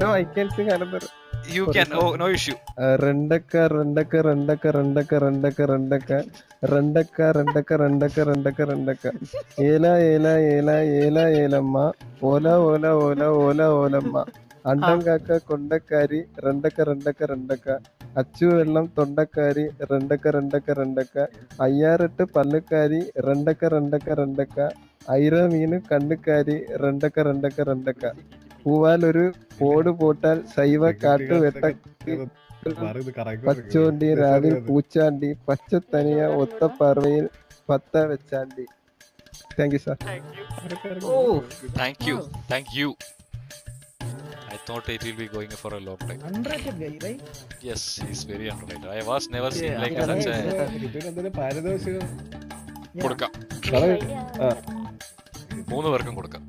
No, I can sing another. You can. Oh, no issue. Uh, Rendaka, Rendaka, Rendaka, Rendaka, Rendaka, Rendaka, Rendaka, Rendaka, Rendaka, Rendaka, Rendaka. Ela, ela, ela, ela, Elamma ഓല ഓല ഓല ഓല ഓലമ്മ അണ്ടം കാക്ക കൊണ്ടക്കാരി രണ്ടക്ക രണ്ടക്ക രണ്ടക്ക അച്ചു വെള്ളം തൊണ്ടക്കാരി രണ്ടക്ക രണ്ടക്ക രണ്ടക്ക അയ്യാറെട്ട് പല്ലുക്കാരി രണ്ടക്ക രണ്ടക്ക രണ്ടക്ക ഐര മീന് കണ്ണുക്കാരി രണ്ടക്ക രണ്ടക്ക രണ്ടക്ക പൂവാൽ ഒരു പോട് പോട്ടാൽ ശൈവ കാട്ടു വെട്ട പച്ചോണ്ടി രാവിൽ പൂച്ചാണ്ടി പച്ചത്തനിയ ഒത്ത പറവയിൽ പത്ത വെച്ചാണ്ടി thank you sir Oh, Thank you. Thank you. I thought it will be going for a long time. underrated guy, right? Yes, he's very underrated. I was never seen Yeah, like yeah, such right, a ഇതിനെന്തൊരു പാരിതോഷികം Yeah. കൊടുക്കാം സാറേ, ആ, മൂന്ന് പേർക്കും കൊടുക്കാം